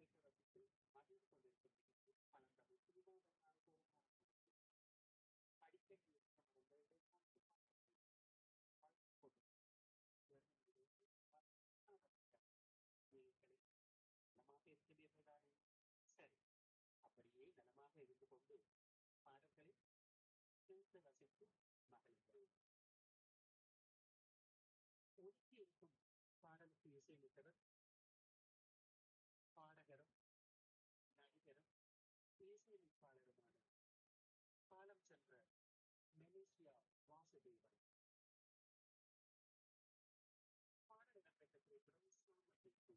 கேட்டு ரசித்து மகிழ்ந்தேன் ஒதுக்கி இருக்கும் பாடலுக்கு இசையமைத்தவர் பாடகரும் நடிகரும் இசையமைப்பாளருமான காலம் சென்ற மெலேசியா வாசுதேவன் பாடல் இடம்பெற்ற திரைப்படம் சாமத்திற்கு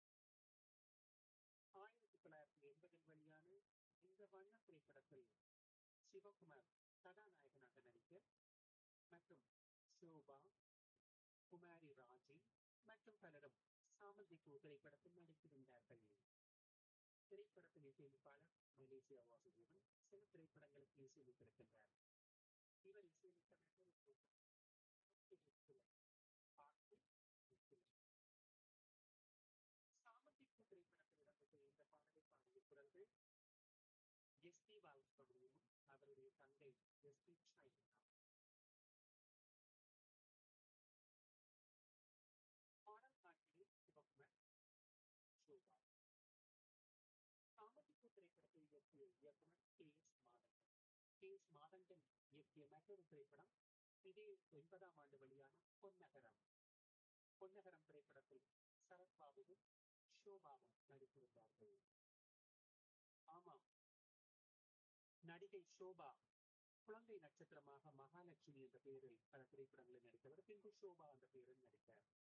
ஆயிரத்தி தொள்ளாயிரத்தி எண்பதில் வெளியான இந்த வண்ண திரைப்படத்தில் சிவகுமார் கதாநாயகனாக நடிக்க மற்றும் சோபா குமாரி ராஜி மற்றும் பலரும் சாமந்திக்கு திரைப்படத்தில் நடித்திருந்தார்கள் திரைப்படத்தின் இசையமைப்பாளர் மலேசியா வாசுதேவன் சில திரைப்படங்களுக்கு இசையமைத்திருக்கின்றார் இவர் இசையமைத்த மற்றொரு பார்த்து சாமந்திக்கு திரைப்படத்தில் இடம்பெற்ற இந்த பாடலை பாடிய குரல்கள் எஸ் பி பாலசுப்ரமணியம் அவருடைய தந்தை எஸ் பி சைனா பாடல் காட்சியில் சிவகுமார் சோபா சாமதிப்பு திரைப்படத்தை இயக்கிய இயக்குனர் K S Madhavan K S Mathangan இயக்கிய மற்றொரு திரைப்படம் இதே ஒன்பதாம் ஆண்டு வெளியான பொன்னகரம் பொன்னகரம் திரைப்படத்தில் சரத்பாபுவும் ஷோபாவும் நடித்திருந்தார்கள் ஆமாம் நடிகை ஷோபா குழந்தை நட்சத்திரமாக மகாலட்சுமி என்ற பெயரில் பல திரைப்படங்களில் நடித்தவர் பின்பு ஷோபா என்ற பெயரில் நடித்தார்